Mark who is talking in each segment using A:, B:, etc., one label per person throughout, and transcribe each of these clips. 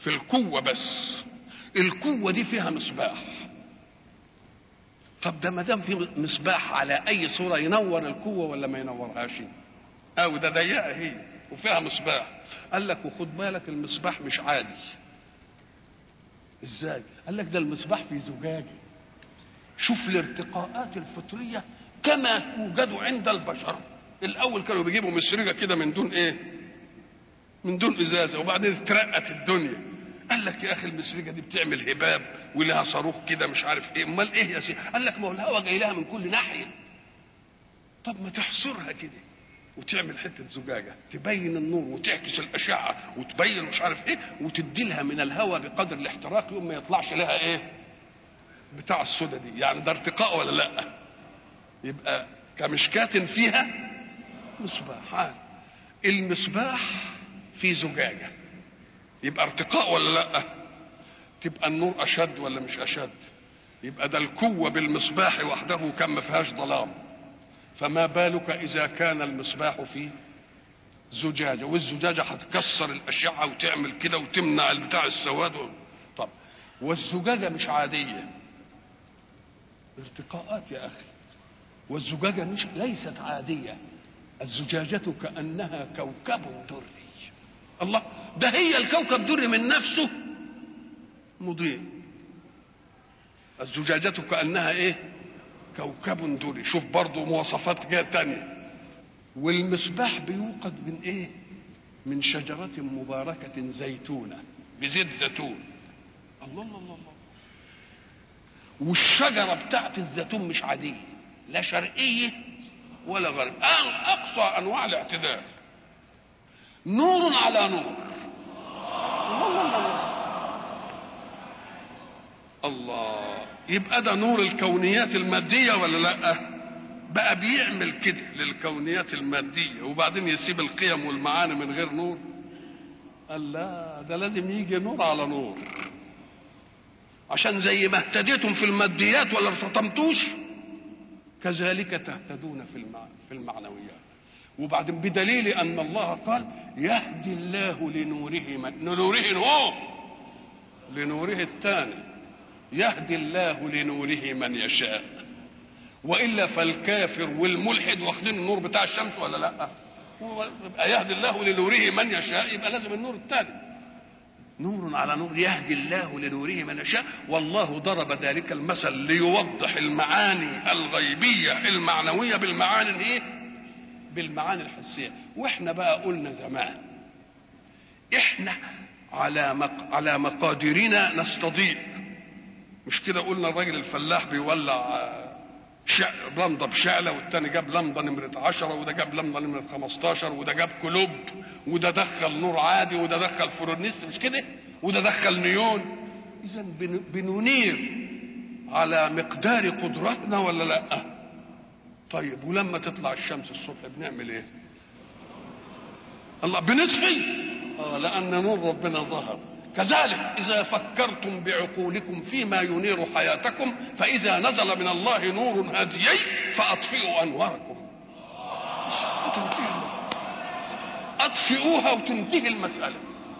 A: في القوة بس القوة دي فيها مصباح طب ده ما دام في مصباح على أي صورة ينور القوة ولا ما ينورهاش؟ أو ده ضيقة هي وفيها مصباح قال لك وخد بالك المصباح مش عادي ازاي؟ قال لك ده المصباح في زجاجة شوف الارتقاءات الفطرية كما توجد عند البشر الأول كانوا بيجيبوا مسرجة كده من دون إيه؟ من دون إزازة وبعدين اترقت الدنيا قال لك يا اخي المسرجه دي بتعمل هباب ولها صاروخ كده مش عارف ايه امال ايه يا سيدي قال لك ما هو الهواء جاي لها من كل ناحيه طب ما تحصرها كده وتعمل حته زجاجه تبين النور وتعكس الاشعه وتبين مش عارف ايه وتدي لها من الهواء بقدر الاحتراق يوم ما يطلعش لها ايه بتاع السودا دي يعني ده ارتقاء ولا لا يبقى كمشكاة فيها مصباح المصباح في زجاجه يبقى ارتقاء ولا لا تبقى النور اشد ولا مش اشد يبقى ده القوه بالمصباح وحده كان ما فيهاش ظلام فما بالك اذا كان المصباح في زجاجه والزجاجه هتكسر الاشعه وتعمل كده وتمنع البتاع السواد و... طب والزجاجه مش عاديه ارتقاءات يا اخي والزجاجه مش ليست عاديه الزجاجه كانها كوكب دري الله ده هي الكوكب دري من نفسه مضيء الزجاجة كأنها ايه كوكب دري شوف برضو مواصفات جاية تانية والمصباح بيوقد من ايه من شجرة مباركة زيتونة بزيت زيتون الله الله الله, الله. والشجرة بتاعت الزيتون مش عادية لا شرقية ولا غربية أقصى أنواع الاعتدال نور على نور الله يبقى ده نور الكونيات المادية ولا لا بقى بيعمل كده للكونيات المادية وبعدين يسيب القيم والمعاني من غير نور قال لا ده لازم يجي نور على نور عشان زي ما اهتديتم في الماديات ولا ارتطمتوش كذلك تهتدون في في المعنويات وبعدين بدليل ان الله قال يهدي الله لنوره من لنوره هو لنوره الثاني يهدي الله لنوره من يشاء والا فالكافر والملحد واخدين النور بتاع الشمس ولا لا يبقى يهدي الله لنوره من يشاء يبقى لازم النور الثاني نور على نور يهدي الله لنوره من يشاء والله ضرب ذلك المثل ليوضح المعاني الغيبيه المعنويه بالمعاني الايه بالمعاني الحسيه واحنا بقى قلنا زمان احنا على مق... على مقاديرنا نستضيء مش كده قلنا الراجل الفلاح بيولع شع... لمضه بشعله والتاني جاب لمضه نمره 10 وده جاب لمضه نمره 15 وده جاب كلوب وده دخل نور عادي وده دخل فورنيست مش كده وده دخل نيون اذا بن... بننير على مقدار قدرتنا ولا لا طيب ولما تطلع الشمس الصبح بنعمل ايه الله بنطفي اه لان نور ربنا ظهر كذلك اذا فكرتم بعقولكم فيما ينير حياتكم فاذا نزل من الله نور هاديي فاطفئوا انواركم تنتهي المسألة اطفئوها وتنتهي المسألة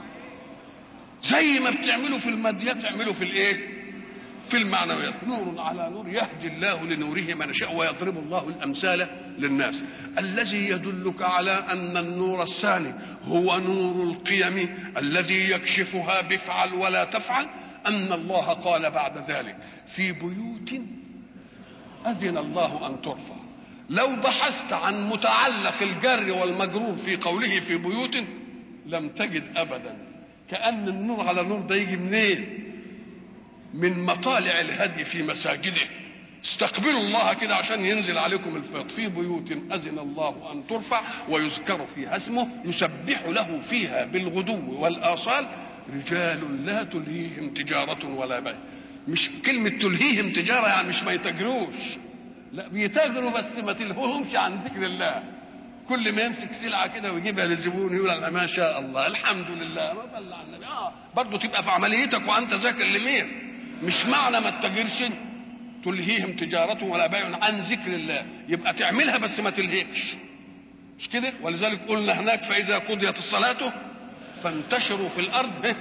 A: زي ما بتعملوا في الماديات اعملوا في الايه في المعنويات نور على نور يهدي الله لنوره من يشاء ويضرب الله الامثال للناس الذي يدلك على ان النور الثاني هو نور القيم الذي يكشفها بفعل ولا تفعل ان الله قال بعد ذلك في بيوت اذن الله ان ترفع لو بحثت عن متعلق الجر والمجرور في قوله في بيوت لم تجد ابدا كان النور على نور ده يجي منين من مطالع الهدي في مساجده استقبلوا الله كده عشان ينزل عليكم الفيض في بيوت أذن الله أن ترفع ويذكر فيها اسمه يسبح له فيها بالغدو والآصال رجال لا تلهيهم تجارة ولا بيع مش كلمة تلهيهم تجارة يعني مش ما يتاجروش لا بيتاجروا بس ما تلهوهمش عن ذكر الله كل ما يمسك سلعة كده ويجيبها للزبون يقول ما شاء الله الحمد لله ما صلى على النبي اه برضه تبقى في عمليتك وانت ذاكر لمين مش معنى ما تتاجرش تلهيهم تجارة ولا بيع عن ذكر الله يبقى تعملها بس ما تلهيكش مش كده ولذلك قلنا هناك فإذا قضيت الصلاة فانتشروا في الأرض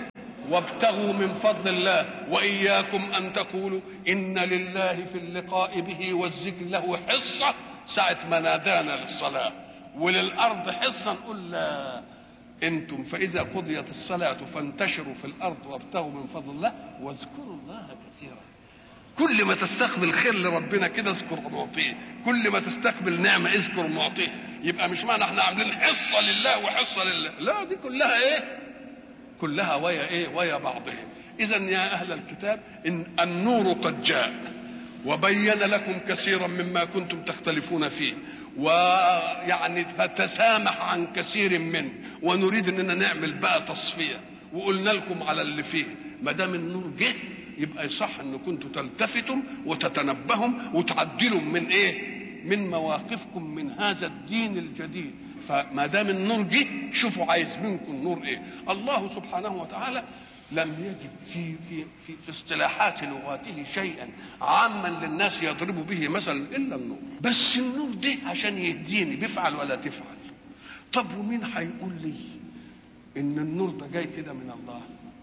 A: وابتغوا من فضل الله واياكم ان تقولوا ان لله في اللقاء به والذكر له حصه ساعه ما نادانا للصلاه وللارض حصه نقول لا انتم فاذا قضيت الصلاه فانتشروا في الارض وابتغوا من فضل الله واذكروا الله كثيرا كل ما تستقبل خير لربنا كده اذكر معطيه كل ما تستقبل نعمه اذكر معطيه يبقى مش معنى احنا عاملين حصه لله وحصه لله لا دي كلها ايه كلها ويا ايه ويا بعضهم اذا يا اهل الكتاب ان النور قد جاء وبين لكم كثيرا مما كنتم تختلفون فيه ويعني فتسامح عن كثير منه ونريد اننا نعمل بقى تصفيه وقلنا لكم على اللي فيه ما دام النور جه يبقى يصح ان كنتم تلتفتم وتتنبهوا وتعدلوا من ايه من مواقفكم من هذا الدين الجديد فما دام النور جه شوفوا عايز منكم نور ايه الله سبحانه وتعالى لم يجد في في في, في اصطلاحات لغاته شيئا عاما للناس يضرب به مثلا الا النور بس النور ده عشان يهديني بيفعل ولا تفعل طب ومين هيقول لي ان النور ده جاي كده من الله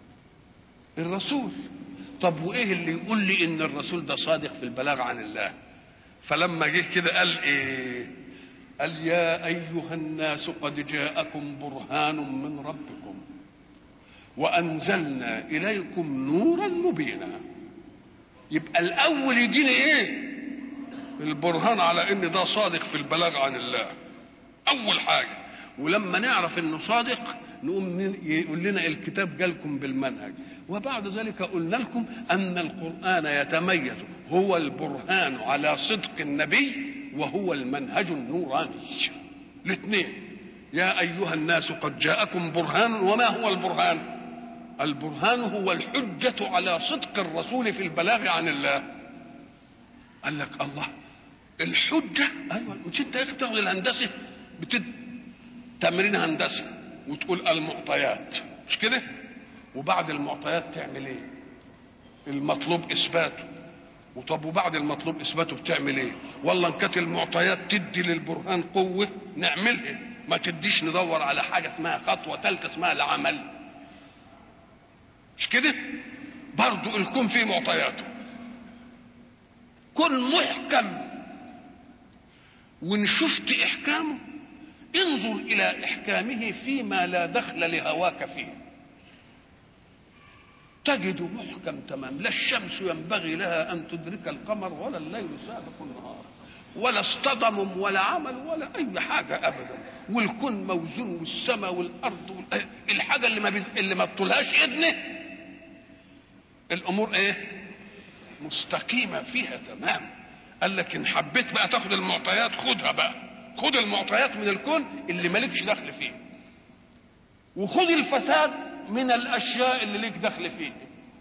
A: الرسول طب وايه اللي يقول لي ان الرسول ده صادق في البلاغ عن الله فلما جه كده قال ايه قال يا ايها الناس قد جاءكم برهان من ربكم وانزلنا اليكم نورا مبينا يبقى الاول يجيني ايه البرهان على ان ده صادق في البلاغ عن الله اول حاجه ولما نعرف انه صادق نقوم يقول لنا الكتاب جالكم بالمنهج وبعد ذلك قلنا لكم ان القران يتميز هو البرهان على صدق النبي وهو المنهج النوراني الاثنين يا ايها الناس قد جاءكم برهان وما هو البرهان البرهان هو الحجة على صدق الرسول في البلاغ عن الله قال لك الله الحجة أيوة مش أنت يا أخي بتاخد الهندسة بتد تمرين هندسي وتقول المعطيات مش كده وبعد المعطيات تعمل ايه المطلوب اثباته وطب وبعد المطلوب اثباته بتعمل ايه والله ان كانت المعطيات تدي للبرهان قوه نعملها ما تديش ندور على حاجه اسمها خطوه ثالثه اسمها العمل مش كده برضو الكون فيه معطياته كن محكم وان شفت احكامه انظر الى احكامه فيما لا دخل لهواك فيه تجد محكم تمام لا الشمس ينبغي لها ان تدرك القمر ولا الليل سابق النهار ولا اصطدم ولا عمل ولا اي حاجه ابدا والكون موزون والسماء والارض وال... الحاجه اللي ما بي... اللي ما بطولهاش اذنه الامور ايه مستقيمه فيها تمام قال لك ان حبيت بقى تاخد المعطيات خدها بقى خد المعطيات من الكون اللي مالكش دخل فيه وخد الفساد من الاشياء اللي ليك دخل فيه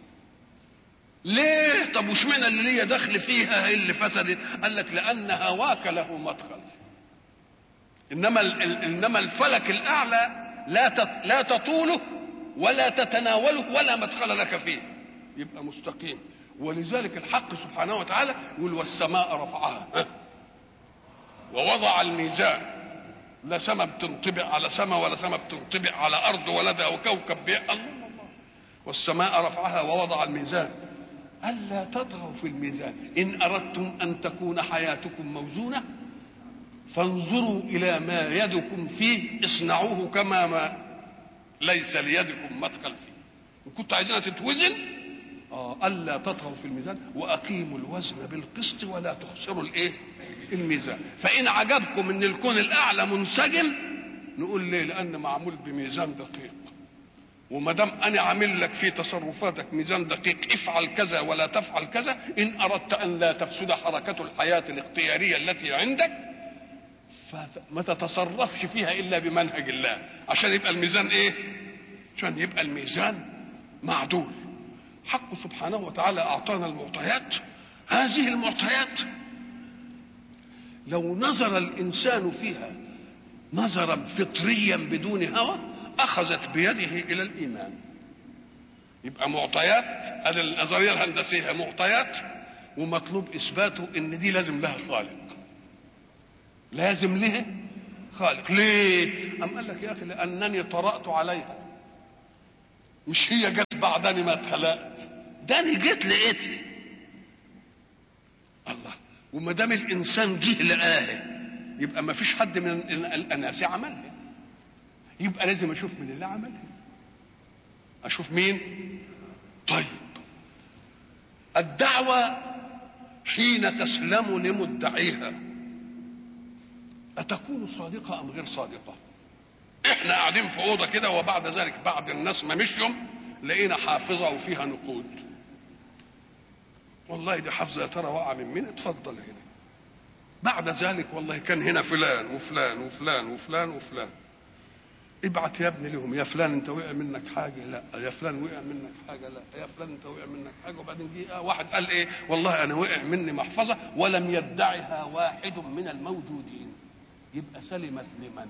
A: ليه طب واشمعنى اللي ليا دخل فيها هي اللي فسدت قال لك لان هواك له مدخل انما انما الفلك الاعلى لا لا تطوله ولا تتناوله ولا مدخل لك فيه يبقى مستقيم ولذلك الحق سبحانه وتعالى يقول والسماء رفعها ووضع الميزان لا سما بتنطبق على سما ولا سما بتنطبق على ارض ولا ده وكوكب بي الله الله والسماء رفعها ووضع الميزان الا تطغوا في الميزان ان اردتم ان تكون حياتكم موزونه فانظروا الى ما يدكم فيه اصنعوه كما ما ليس ليدكم مدخل فيه ان كنتوا عايزينها تتوزن آه الا تطغوا في الميزان واقيموا الوزن بالقسط ولا تخسروا الايه الميزان فان عجبكم ان الكون الاعلى منسجم نقول ليه لان معمول بميزان دقيق وما دام انا عامل لك في تصرفاتك ميزان دقيق افعل كذا ولا تفعل كذا ان اردت ان لا تفسد حركه الحياه الاختياريه التي عندك فما تتصرفش فيها الا بمنهج الله عشان يبقى الميزان ايه عشان يبقى الميزان معدول حق سبحانه وتعالى اعطانا المعطيات هذه المعطيات لو نظر الانسان فيها نظرا فطريا بدون هوى اخذت بيده الى الايمان يبقى معطيات ادي النظريه الهندسيه معطيات ومطلوب اثباته ان دي لازم لها خالق لازم لها خالق ليه ام قال لك يا اخي لانني طرات عليها مش هي جت بعدني ما اتخلقت ده انا جيت لقيتي الله وما دام الانسان جه لقاها يبقى ما فيش حد من الاناس عملها يبقى لازم اشوف من اللي عملها اشوف مين طيب الدعوه حين تسلم لمدعيها أتكون صادقة أم غير صادقة إحنا قاعدين في أوضة كده وبعد ذلك بعد الناس ما مشيوا لقينا حافظة وفيها نقود والله دي حافظة يا ترى واقعة من مين اتفضل هنا بعد ذلك والله كان هنا فلان وفلان وفلان وفلان وفلان ابعت يا ابني لهم يا فلان انت وقع منك حاجه لا يا فلان وقع منك حاجه لا يا فلان انت وقع منك حاجه وبعدين جه واحد قال ايه والله انا وقع مني محفظه ولم يدعها واحد من الموجودين يبقى سلمت لمن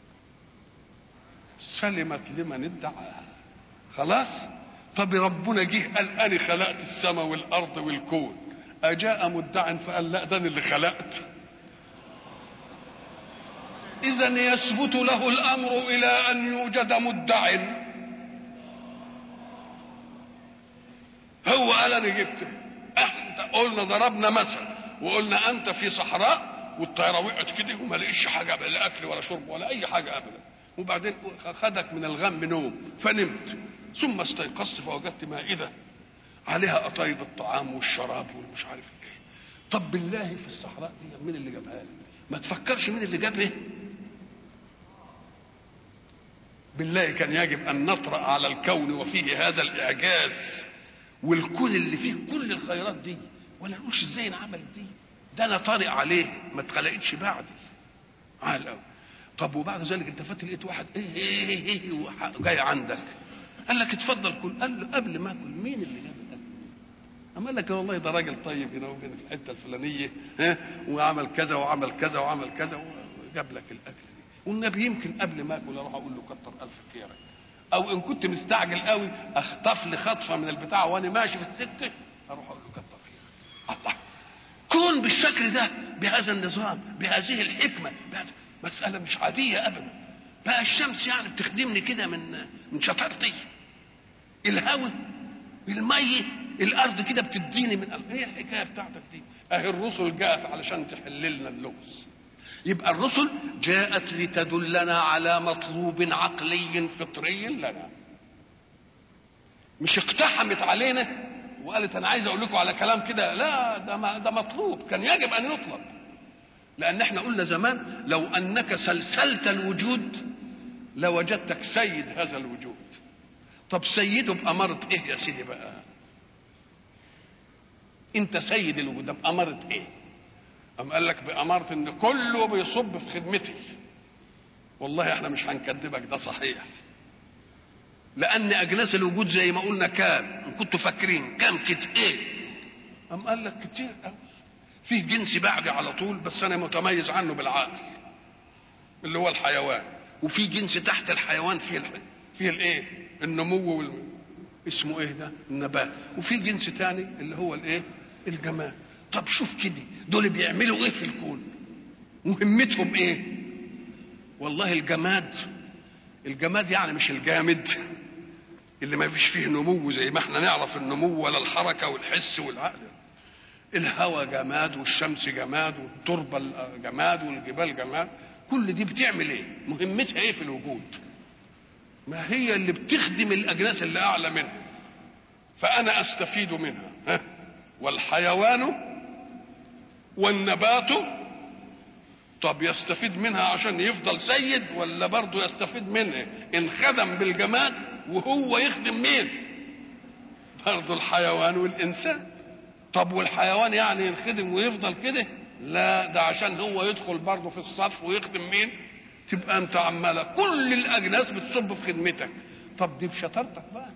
A: سلمت لمن ادعاها خلاص طب ربنا جه قال انا خلقت السماء والارض والكون اجاء مدع فقال لا ده انا اللي خلقت اذا يثبت له الامر الى ان يوجد مدع هو قال انا جبت انت قلنا ضربنا مثل وقلنا انت في صحراء والطياره وقعت كده وما لقيش حاجه لا اكل ولا شرب ولا اي حاجه ابدا وبعدين خدك من الغم نوم فنمت ثم استيقظت فوجدت مائده عليها قطايب الطعام والشراب والمش عارف ايه طب بالله في الصحراء دي مين اللي جابها لك ما تفكرش مين اللي جابها بالله كان يجب ان نطرا على الكون وفيه هذا الاعجاز والكون اللي فيه كل الخيرات دي ولا نقولش ازاي انعملت دي ده انا طارئ عليه ما اتخلقتش بعدي عال قوي طب وبعد ذلك انت فات لقيت واحد ايه ايه ايه, إيه جاي عندك قال لك اتفضل كل قال له قبل ما اكل مين اللي جاب الاكل اما قال لك والله ده راجل طيب هنا وهنا في الحته الفلانيه ها وعمل كذا وعمل كذا وعمل كذا وجاب لك الاكل دي والنبي يمكن قبل ما اكل اروح اقول له كتر الف خيرك او ان كنت مستعجل قوي اخطف لي خطفه من البتاع وانا ماشي في السكه اروح اقول له كتر خيرك الله كون بالشكل ده بهذا النظام بهذه الحكمه بهذا مساله مش عاديه ابدا بقى الشمس يعني بتخدمني كده من من شطارتي الهواء المي الارض كده بتديني من ايه الحكايه بتاعتك دي اهي الرسل جاءت علشان تحل لنا اللغز يبقى الرسل جاءت لتدلنا على مطلوب عقلي فطري لنا مش اقتحمت علينا وقالت انا عايز اقول لكم على كلام كده لا ده ما ده مطلوب كان يجب ان يطلب لان احنا قلنا زمان لو انك سلسلت الوجود لوجدتك سيد هذا الوجود طب سيده بأمارة ايه يا سيدي بقى انت سيد الوجود ده بأمارة ايه أم قال لك بأمارة ان كله بيصب في خدمتي والله احنا مش هنكذبك ده صحيح لان اجناس الوجود زي ما قلنا كام كنتوا فاكرين كام كده ايه أم قال لك كتير قوي فيه جنس بعدي على طول بس انا متميز عنه بالعقل اللي هو الحيوان وفي جنس تحت الحيوان فيه الحي. فيه الايه النمو وال... اسمه ايه ده النبات وفي جنس تاني اللي هو الايه الجماد طب شوف كده دول بيعملوا ايه في الكون مهمتهم ايه والله الجماد الجماد يعني مش الجامد اللي ما فيش فيه نمو زي ما احنا نعرف النمو ولا الحركه والحس والعقل الهواء جماد والشمس جماد والتربه جماد والجبال جماد كل دي بتعمل ايه مهمتها ايه في الوجود ما هي اللي بتخدم الاجناس اللي اعلى منها فانا استفيد منها ها؟ والحيوان والنبات طب يستفيد منها عشان يفضل سيد ولا برضه يستفيد منها ان خدم بالجماد وهو يخدم مين برضه الحيوان والانسان طب والحيوان يعني ينخدم ويفضل كده لا ده عشان هو يدخل برضه في الصف ويخدم مين تبقى انت عماله كل الاجناس بتصب في خدمتك طب دي بشطارتك بقى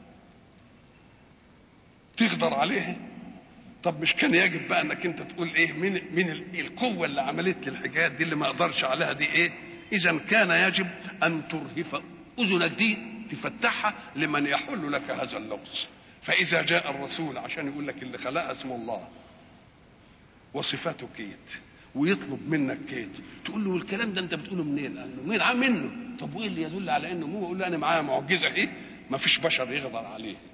A: تقدر عليها طب مش كان يجب بقى انك انت تقول ايه من من القوه اللي عملت لي الحكايات دي اللي ما اقدرش عليها دي ايه اذا كان يجب ان ترهف اذنك دي تفتحها لمن يحل لك هذا اللغز فاذا جاء الرسول عشان يقول لك اللي خلقها اسم الله وصفاته كيت ويطلب منك كيت تقول له الكلام ده انت بتقوله منين قال له مين عام منه طب وايه اللي يدل على انه هو يقول له انا معايا معجزه ايه ما فيش بشر يقدر عليه